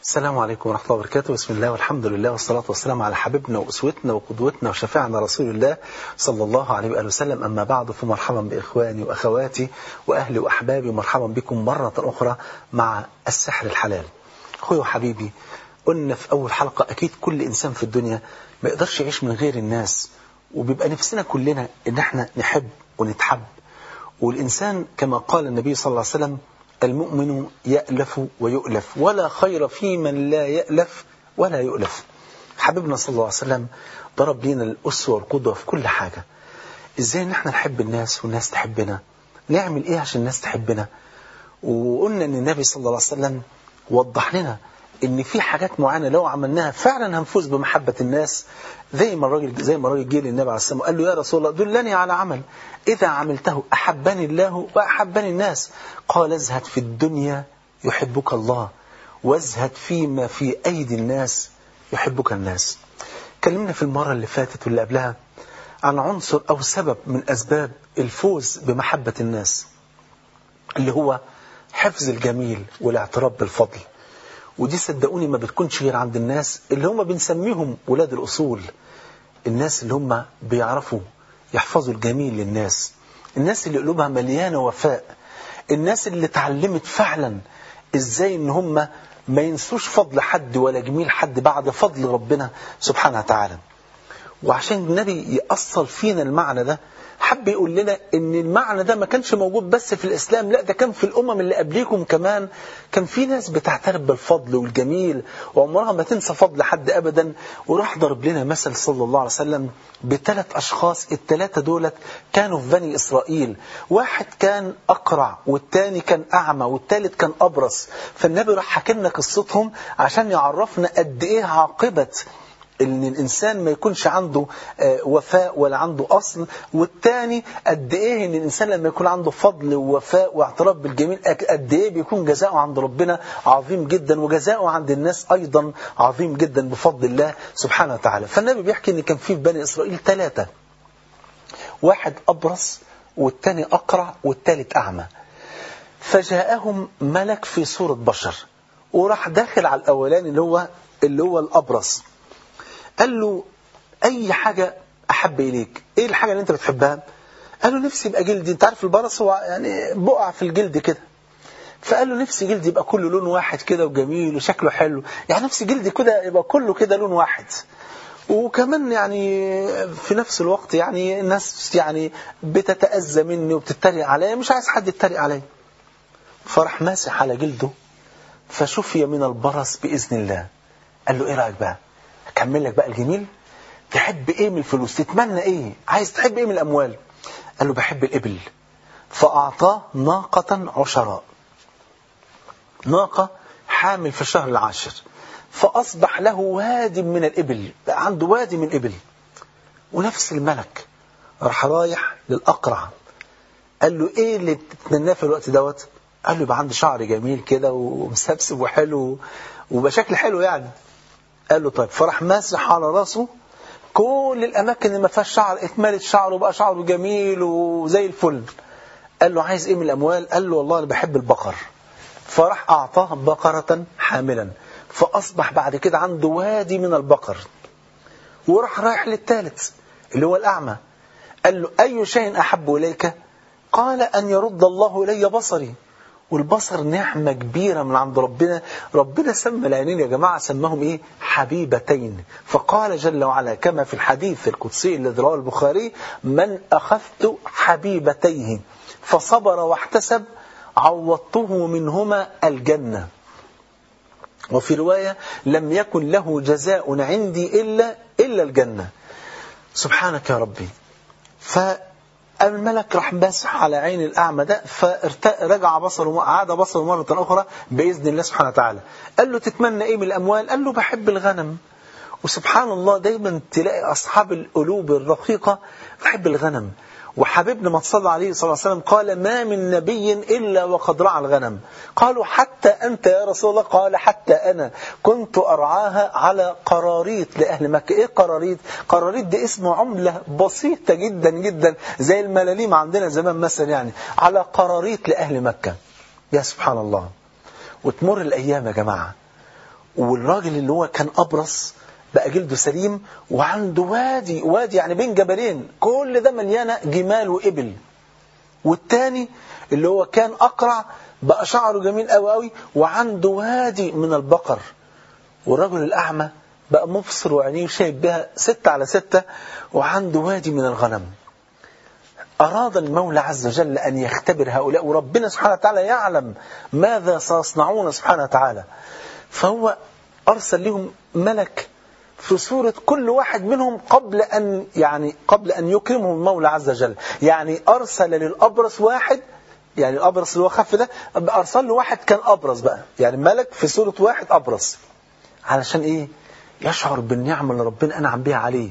السلام عليكم ورحمة الله وبركاته بسم الله والحمد لله والصلاة والسلام على حبيبنا وأسوتنا وقدوتنا وشفيعنا رسول الله صلى الله عليه وآله وسلم أما بعد فمرحبا بإخواني وأخواتي وأهلي وأحبابي مرحبا بكم مرة أخرى مع السحر الحلال أخوي وحبيبي قلنا في أول حلقة أكيد كل إنسان في الدنيا ما يقدرش يعيش من غير الناس وبيبقى نفسنا كلنا إن احنا نحب ونتحب والإنسان كما قال النبي صلى الله عليه وسلم المؤمن يألف ويؤلف ولا خير في من لا يألف ولا يؤلف حبيبنا صلى الله عليه وسلم ضرب لنا الأسوة والقدوة في كل حاجة إزاي نحن نحب الناس والناس تحبنا نعمل إيه عشان الناس تحبنا وقلنا أن النبي صلى الله عليه وسلم وضح لنا ان في حاجات معينه لو عملناها فعلا هنفوز بمحبه الناس زي ما الراجل زي ما الراجل جه للنبي عليه السلام وقال له يا رسول الله دلني على عمل اذا عملته احبني الله واحبني الناس قال ازهد في الدنيا يحبك الله وازهد فيما في ايدي الناس يحبك الناس كلمنا في المره اللي فاتت واللي قبلها عن عنصر او سبب من اسباب الفوز بمحبه الناس اللي هو حفظ الجميل والاعتراف بالفضل ودي صدقوني ما بتكونش غير عند الناس اللي هم بنسميهم ولاد الأصول الناس اللي هم بيعرفوا يحفظوا الجميل للناس الناس اللي قلوبها مليانة وفاء الناس اللي اتعلمت فعلا ازاي ان هم ما ينسوش فضل حد ولا جميل حد بعد فضل ربنا سبحانه وتعالى وعشان النبي يأصل فينا المعنى ده حب يقول لنا ان المعنى ده ما كانش موجود بس في الاسلام لا ده كان في الامم اللي قبليكم كمان كان في ناس بتعترف بالفضل والجميل وعمرها ما تنسى فضل حد ابدا وراح ضرب لنا مثل صلى الله عليه وسلم بثلاث اشخاص الثلاثه دولت كانوا في بني اسرائيل واحد كان اقرع والتاني كان اعمى والثالث كان ابرص فالنبي راح حكى لنا قصتهم عشان يعرفنا قد ايه عاقبه ان الانسان ما يكونش عنده وفاء ولا عنده اصل والتاني قد ايه ان الانسان لما يكون عنده فضل ووفاء واعتراف بالجميل قد ايه بيكون جزاؤه عند ربنا عظيم جدا وجزاؤه عند الناس ايضا عظيم جدا بفضل الله سبحانه وتعالى فالنبي بيحكي ان كان في بني اسرائيل ثلاثه واحد ابرص والتاني اقرع والتالت اعمى فجاءهم ملك في صوره بشر وراح داخل على الاولاني اللي هو اللي هو الابرص قال له أي حاجة أحب إليك إيه الحاجة اللي أنت بتحبها قال له نفسي يبقى جلدي أنت عارف البرص هو يعني بقع في الجلد كده فقال له نفسي جلدي يبقى كله لون واحد كده وجميل وشكله حلو يعني نفسي جلدي كده يبقى كله كده لون واحد وكمان يعني في نفس الوقت يعني الناس يعني بتتأذى مني وبتتريق عليا مش عايز حد يتريق عليا فراح ماسح على جلده فشفي من البرص بإذن الله قال له إيه رأيك بقى اكمل لك بقى الجميل تحب ايه من الفلوس تتمنى ايه عايز تحب ايه من الاموال قال له بحب الابل فاعطاه ناقة عشراء ناقة حامل في الشهر العاشر فاصبح له وادي من الابل بقى عنده وادي من الابل ونفس الملك راح رايح للاقرع قال له ايه اللي بتتمناه في الوقت دوت قال له يبقى عندي شعر جميل كده ومسبسب وحلو وبشكل حلو يعني قال له طيب فراح ماسح على راسه كل الاماكن اللي ما فيهاش شعر اتملت شعره وبقى شعره جميل وزي الفل قال له عايز ايه من الاموال قال له والله انا بحب البقر فراح اعطاه بقرة حاملا فاصبح بعد كده عنده وادي من البقر وراح رايح للثالث اللي هو الاعمى قال له اي شيء احب اليك قال ان يرد الله الي بصري والبصر نعمة كبيرة من عند ربنا ربنا سمى العينين يا جماعة سماهم إيه حبيبتين فقال جل وعلا كما في الحديث القدسي الذي رواه البخاري من أخذت حبيبتيه فصبر واحتسب عوضته منهما الجنة وفي رواية لم يكن له جزاء عندي إلا إلا الجنة سبحانك يا ربي ف الملك راح ماسح على عين الأعمى ده فرجع بصره عاد بصره مرة أخرى بإذن الله سبحانه وتعالى قال له تتمنى إيه من الأموال قال له بحب الغنم وسبحان الله دايما تلاقي أصحاب القلوب الرقيقة بحب الغنم وحبيبنا ما صلى عليه صلى الله عليه وسلم قال ما من نبي إلا وقد رعى الغنم قالوا حتى أنت يا رسول الله قال حتى أنا كنت أرعاها على قراريط لأهل مكة إيه قراريط قراريط دي اسمه عملة بسيطة جدا جدا زي الملاليم عندنا زمان مثلا يعني على قراريط لأهل مكة يا سبحان الله وتمر الأيام يا جماعة والراجل اللي هو كان أبرص بقى جلده سليم وعنده وادي وادي يعني بين جبلين كل ده مليانة جمال وإبل والتاني اللي هو كان أقرع بقى شعره جميل قوي قوي وعنده وادي من البقر والرجل الأعمى بقى مبصر وعينيه شايف بها ستة على ستة وعنده وادي من الغنم أراد المولى عز وجل أن يختبر هؤلاء وربنا سبحانه وتعالى يعلم ماذا سيصنعون سبحانه وتعالى فهو أرسل لهم ملك في صورة كل واحد منهم قبل أن يعني قبل أن يكرمهم المولى عز وجل يعني أرسل للأبرص واحد يعني الأبرص اللي هو خف ده أرسل له واحد كان أبرص بقى يعني ملك في صورة واحد أبرص علشان إيه يشعر بالنعمة اللي ربنا أنعم بها عليه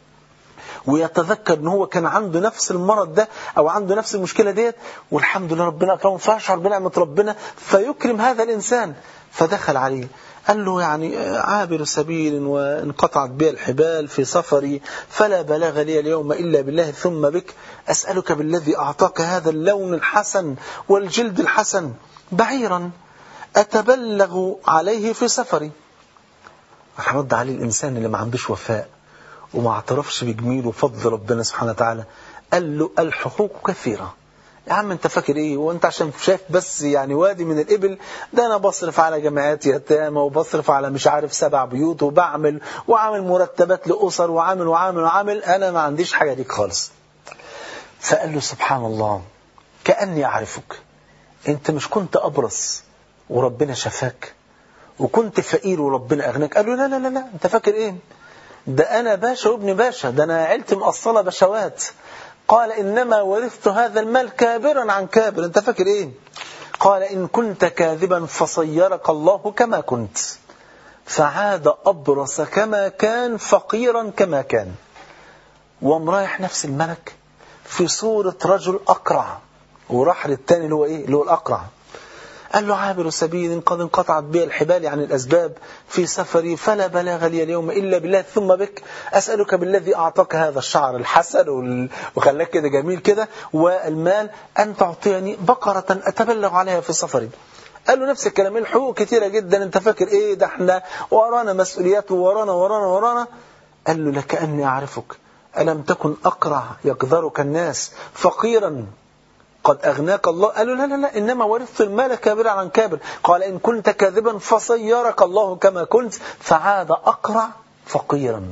ويتذكر ان هو كان عنده نفس المرض ده او عنده نفس المشكله ديت والحمد لله ربنا اكرمه فيشعر بنعمه ربنا فيكرم هذا الانسان فدخل عليه قال له يعني عابر سبيل وانقطعت بي الحبال في سفري فلا بلاغ لي اليوم إلا بالله ثم بك أسألك بالذي أعطاك هذا اللون الحسن والجلد الحسن بعيرا أتبلغ عليه في سفري راح رد عليه الإنسان اللي ما عندوش وفاء وما اعترفش بجميل وفضل ربنا سبحانه وتعالى قال له الحقوق كثيرة يا عم انت فاكر ايه وانت عشان شايف بس يعني وادي من الابل ده انا بصرف على جمعيات يتامى وبصرف على مش عارف سبع بيوت وبعمل وعامل مرتبات لاسر وعامل وعامل وعامل انا ما عنديش حاجه ليك خالص فقال له سبحان الله كاني اعرفك انت مش كنت ابرص وربنا شفاك وكنت فقير وربنا اغناك قال له لا لا لا لا انت فاكر ايه ده انا باشا وابن باشا ده انا عيلتي مقصله بشوات قال إنما ورثت هذا المال كابرا عن كابر أنت فاكر إيه قال إن كنت كاذبا فصيرك الله كما كنت فعاد أبرص كما كان فقيرا كما كان ومرايح نفس الملك في صورة رجل أقرع وراح للتاني اللي هو إيه اللي هو الأقرع قال له عابر سبيل قد انقطعت بي الحبال عن الأسباب في سفري فلا بلاغ لي اليوم إلا بالله ثم بك أسألك بالذي أعطاك هذا الشعر الحسن وخلاك كده جميل كده والمال أن تعطيني بقرة أتبلغ عليها في سفري قال له نفس الكلام الحقوق كتيرة جدا انت فاكر ايه ده احنا ورانا مسؤوليات ورانا ورانا ورانا قال له لكأني أعرفك ألم تكن أقرع يقدرك الناس فقيرا قد أغناك الله قالوا لا لا لا إنما ورثت المال كابرا عن كابر قال إن كنت كاذبا فصيرك الله كما كنت فعاد أقرع فقيرا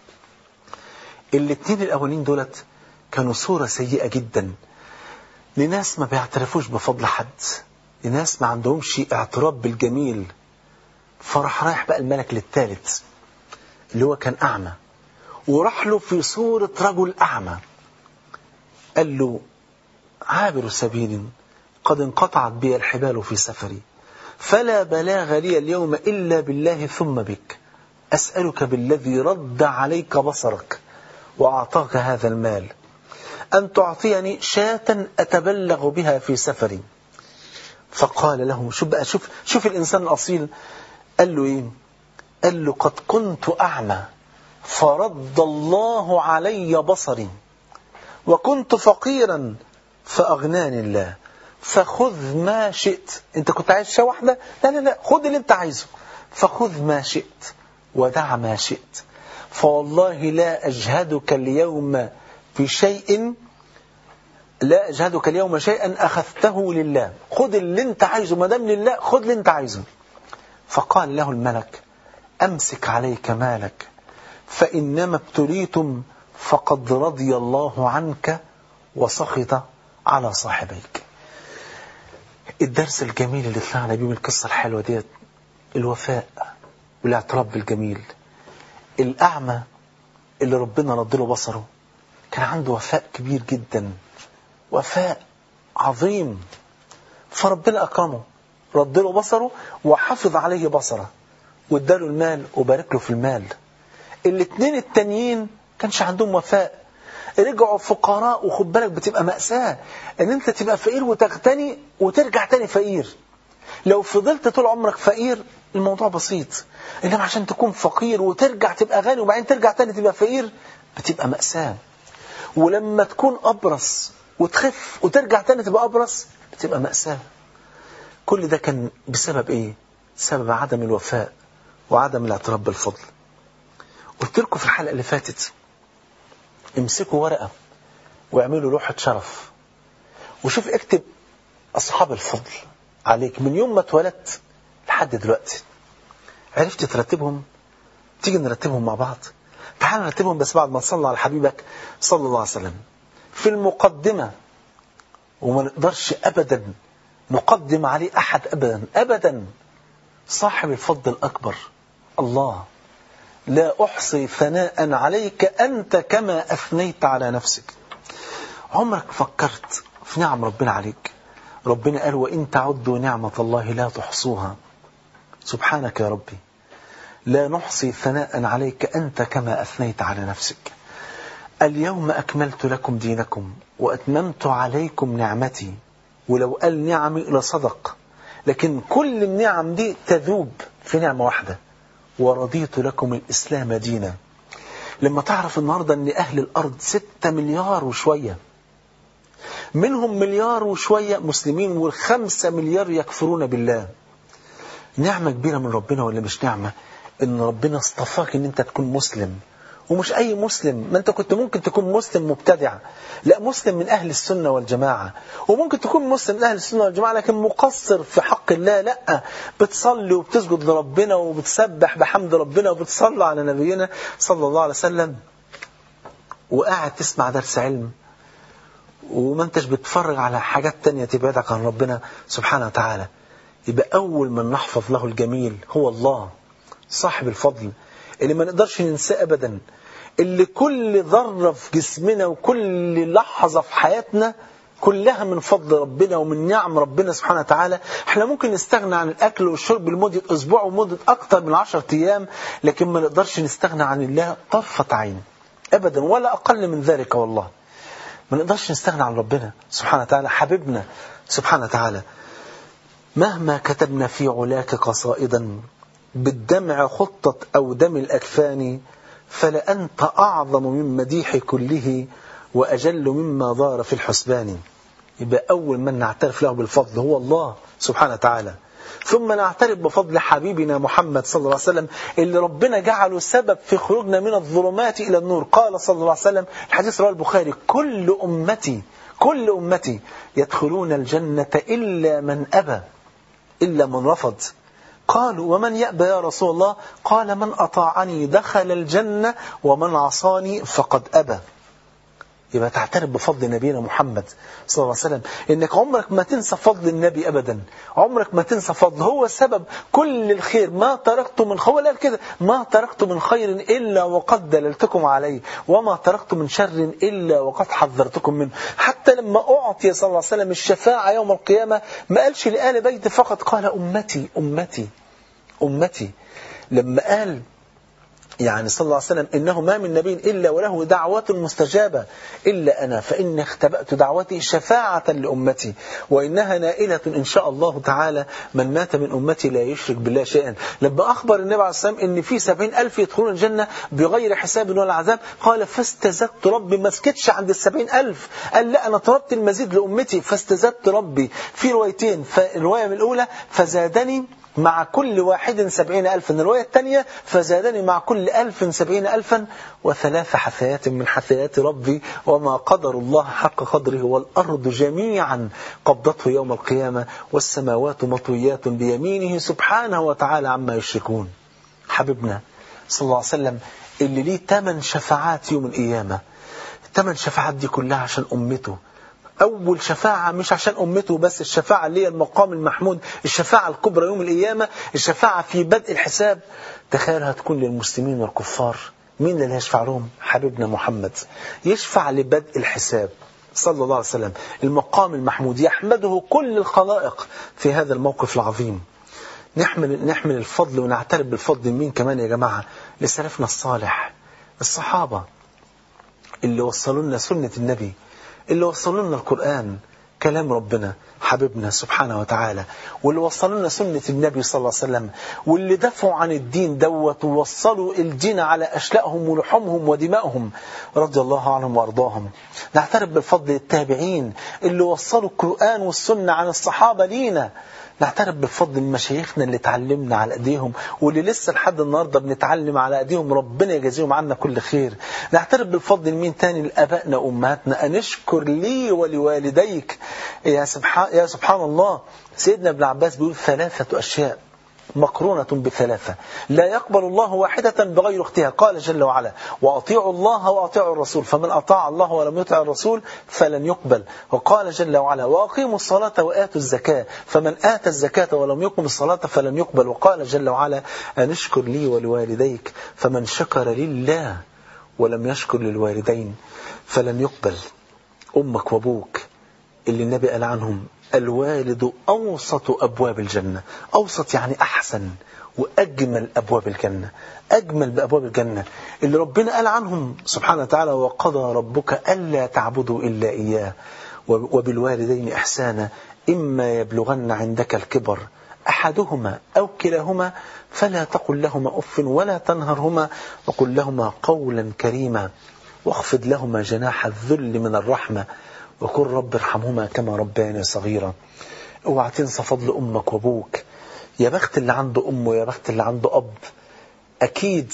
الاثنين الأولين دولت كانوا صورة سيئة جدا لناس ما بيعترفوش بفضل حد لناس ما عندهمش اعتراف بالجميل فراح رايح بقى الملك للثالث اللي هو كان أعمى وراح له في صورة رجل أعمى قال له عابر سبيل قد انقطعت بي الحبال في سفري فلا بلاغ لي اليوم إلا بالله ثم بك أسألك بالذي رد عليك بصرك وأعطاك هذا المال أن تعطيني شاة أتبلغ بها في سفري فقال له شوف بقى شوف شوف الإنسان الأصيل قال له إيه قال له قد كنت أعمى فرد الله علي بصري وكنت فقيرا فأغناني الله فخذ ما شئت انت كنت عايز شيء واحدة لا لا لا خذ اللي انت عايزه فخذ ما شئت ودع ما شئت فوالله لا أجهدك اليوم في شيء لا أجهدك اليوم شيئا أخذته لله خذ اللي انت عايزه ما دام لله خذ اللي انت عايزه فقال له الملك أمسك عليك مالك فإنما ابتليتم فقد رضي الله عنك وسخط على صاحبيك الدرس الجميل اللي طلعنا بيه من القصة الحلوة ديت الوفاء والاعتراف بالجميل الأعمى اللي ربنا رد له بصره كان عنده وفاء كبير جدا وفاء عظيم فربنا أكرمه رد له بصره وحفظ عليه بصره واداله المال وبارك له في المال الاثنين التانيين كانش عندهم وفاء رجعوا فقراء وخد بالك بتبقى مأساة ان انت تبقى فقير وتغتني وترجع تاني فقير لو فضلت طول عمرك فقير الموضوع بسيط انما عشان تكون فقير وترجع تبقى غني وبعدين ترجع تاني تبقى فقير بتبقى مأساة ولما تكون أبرص وتخف وترجع تاني تبقى أبرص بتبقى مأساة كل ده كان بسبب ايه بسبب عدم الوفاء وعدم الاعتراف بالفضل قلت لكم في الحلقة اللي فاتت امسكوا ورقة واعملوا لوحة شرف وشوف اكتب أصحاب الفضل عليك من يوم ما اتولدت لحد دلوقتي عرفت ترتبهم تيجي نرتبهم مع بعض تعال نرتبهم بس بعد ما نصلي على حبيبك صلى الله عليه وسلم في المقدمة وما نقدرش أبدا نقدم عليه أحد أبدا أبدا صاحب الفضل الأكبر الله لا أحصي ثناء عليك أنت كما أثنيت على نفسك عمرك فكرت في نعم ربنا عليك ربنا قال وإن تعدوا نعمة الله لا تحصوها سبحانك يا ربي لا نحصي ثناء عليك أنت كما أثنيت على نفسك اليوم أكملت لكم دينكم وأتممت عليكم نعمتي ولو قال نعمي لصدق لكن كل النعم دي تذوب في نعمة واحدة ورضيت لكم الإسلام دينا لما تعرف النهاردة أن أهل الأرض ستة مليار وشوية منهم مليار وشوية مسلمين والخمسة مليار يكفرون بالله نعمة كبيرة من ربنا ولا مش نعمة ان ربنا اصطفاك ان انت تكون مسلم ومش اي مسلم ما انت كنت ممكن تكون مسلم مبتدع لا مسلم من اهل السنة والجماعة وممكن تكون مسلم من اهل السنة والجماعة لكن مقصر في حق الله لا بتصلي وبتسجد لربنا وبتسبح بحمد ربنا وبتصلي على نبينا صلى الله عليه وسلم وقاعد تسمع درس علم وما انتش بتفرج على حاجات تانية تبعدك عن ربنا سبحانه وتعالى يبقى أول من نحفظ له الجميل هو الله صاحب الفضل اللي ما نقدرش ننساه أبدا اللي كل ذرة في جسمنا وكل لحظة في حياتنا كلها من فضل ربنا ومن نعم ربنا سبحانه وتعالى احنا ممكن نستغنى عن الأكل والشرب لمدة أسبوع ومدة أكتر من عشرة أيام لكن ما نقدرش نستغنى عن الله طرفة عين أبدا ولا أقل من ذلك والله ما نقدرش نستغنى عن ربنا سبحانه وتعالى حبيبنا سبحانه وتعالى مهما كتبنا في علاك قصائدا بالدمع خطة أو دم الأكفان فلأنت أعظم من مديح كله وأجل مما ظهر في الحسبان يبقى أول من نعترف له بالفضل هو الله سبحانه وتعالى ثم نعترف بفضل حبيبنا محمد صلى الله عليه وسلم اللي ربنا جعله سبب في خروجنا من الظلمات إلى النور قال صلى الله عليه وسلم الحديث رواه البخاري كل أمتي كل أمتي يدخلون الجنة إلا من أبى إلا من رفض قالوا ومن يأبى يا رسول الله قال من أطاعني دخل الجنة ومن عصاني فقد أبى يبقى تعترف بفضل نبينا محمد صلى الله عليه وسلم انك عمرك ما تنسى فضل النبي ابدا عمرك ما تنسى فضل هو سبب كل الخير ما تركت من هو قال كده ما تركت من خير الا وقد دللتكم عليه وما تركت من شر الا وقد حذرتكم منه حتى لما اعطي صلى الله عليه وسلم الشفاعه يوم القيامه ما قالش لآل بيت فقط قال امتي امتي امتي لما قال يعني صلى الله عليه وسلم إنه ما من نبي إلا وله دعوة مستجابة إلا أنا فإني اختبأت دعوتي شفاعة لأمتي وإنها نائلة إن شاء الله تعالى من مات من أمتي لا يشرك بالله شيئا لما أخبر النبي عليه الصلاة والسلام إن في سبعين ألف يدخلون الجنة بغير حساب ولا عذاب قال فاستزدت ربي ما سكتش عند السبعين ألف قال لا أنا طلبت المزيد لأمتي فاستزدت ربي في روايتين الرواية من الأولى فزادني مع كل واحد سبعين ألفا الرواية الثانية فزادني مع كل ألف سبعين ألفا وثلاث حثيات من حثيات ربي وما قدر الله حق قدره والأرض جميعا قبضته يوم القيامة والسماوات مطويات بيمينه سبحانه وتعالى عما يشركون حبيبنا صلى الله عليه وسلم اللي ليه ثمان شفاعات يوم القيامة الثمان شفاعات دي كلها عشان أمته أول شفاعة مش عشان أمته بس الشفاعة اللي هي المقام المحمود الشفاعة الكبرى يوم القيامة الشفاعة في بدء الحساب تخيل هتكون للمسلمين والكفار مين اللي هيشفع لهم حبيبنا محمد يشفع لبدء الحساب صلى الله عليه وسلم المقام المحمود يحمده كل الخلائق في هذا الموقف العظيم نحمل, نحمل الفضل ونعترف بالفضل مين كمان يا جماعة لسلفنا الصالح الصحابة اللي وصلوا لنا سنة النبي اللي وصلوا لنا القرآن كلام ربنا حبيبنا سبحانه وتعالى واللي وصلوا لنا سنة النبي صلى الله عليه وسلم واللي دفعوا عن الدين دوت ووصلوا الدين على أشلائهم ولحومهم ودمائهم رضي الله عنهم وأرضاهم نعترف بالفضل التابعين اللي وصلوا القرآن والسنة عن الصحابة لينا نعترف بفضل مشايخنا اللي اتعلمنا على ايديهم واللي لسه لحد النهارده بنتعلم على ايديهم ربنا يجازيهم عنا كل خير نعترف بفضل مين تاني لابائنا وامهاتنا ان اشكر لي ولوالديك يا سبحان يا سبحان الله سيدنا ابن عباس بيقول ثلاثه اشياء مقرونة بثلاثة لا يقبل الله واحدة بغير اختها قال جل وعلا وأطيعوا الله وأطيعوا الرسول فمن أطاع الله ولم يطع الرسول فلن يقبل وقال جل وعلا وأقيموا الصلاة وآتوا الزكاة فمن آتى الزكاة ولم يقم الصلاة فلن يقبل وقال جل وعلا أن اشكر لي ولوالديك فمن شكر لله ولم يشكر للوالدين فلن يقبل أمك وأبوك اللي النبي قال عنهم الوالد أوسط أبواب الجنة أوسط يعني أحسن وأجمل أبواب الجنة أجمل بأبواب الجنة اللي ربنا قال عنهم سبحانه وتعالى وقضى ربك ألا تعبدوا إلا إياه وبالوالدين إحسانا إما يبلغن عندك الكبر أحدهما أو كلاهما فلا تقل لهما أف ولا تنهرهما وقل لهما قولا كريما واخفض لهما جناح الذل من الرحمة وقل رب ارحمهما كما ربياني صغيرا اوعى تنسى فضل امك وابوك يا بخت اللي عنده ام ويا بخت اللي عنده اب اكيد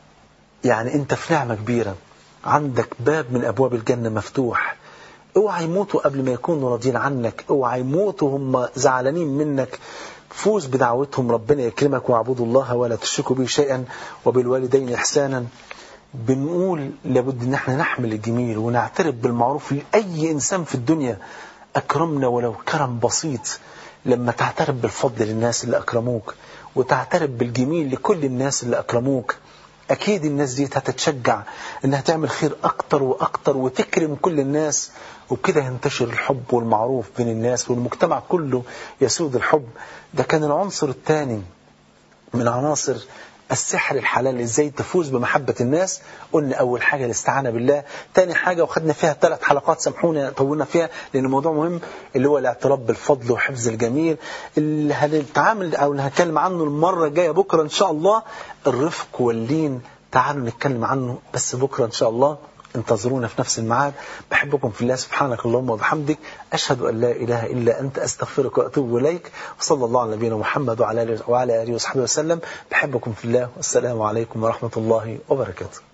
يعني انت في نعمه كبيره عندك باب من ابواب الجنه مفتوح اوعى يموتوا قبل ما يكونوا راضيين عنك اوعى يموتوا هم زعلانين منك فوز بدعوتهم ربنا يكرمك واعبدوا الله ولا تشركوا به شيئا وبالوالدين احسانا بنقول لابد ان احنا نحمل الجميل ونعترف بالمعروف لاي انسان في الدنيا اكرمنا ولو كرم بسيط لما تعترف بالفضل للناس اللي اكرموك وتعترف بالجميل لكل الناس اللي اكرموك اكيد الناس دي هتتشجع انها تعمل خير اكتر واكتر وتكرم كل الناس وبكده ينتشر الحب والمعروف بين الناس والمجتمع كله يسود الحب ده كان العنصر الثاني من عناصر السحر الحلال ازاي تفوز بمحبة الناس قلنا اول حاجة الاستعانة بالله تاني حاجة وخدنا فيها ثلاث حلقات سامحونا طولنا فيها لان الموضوع مهم اللي هو الاعتراف بالفضل وحفظ الجميل اللي هنتعامل او اللي هتكلم عنه المرة الجاية بكرة ان شاء الله الرفق واللين تعالوا نتكلم عنه بس بكرة ان شاء الله انتظرونا في نفس الميعاد بحبكم في الله سبحانك اللهم وبحمدك أشهد أن لا إله إلا أنت أستغفرك وأتوب إليك وصلى الله على نبينا محمد وعلى آله وصحبه وسلم بحبكم في الله والسلام عليكم ورحمة الله وبركاته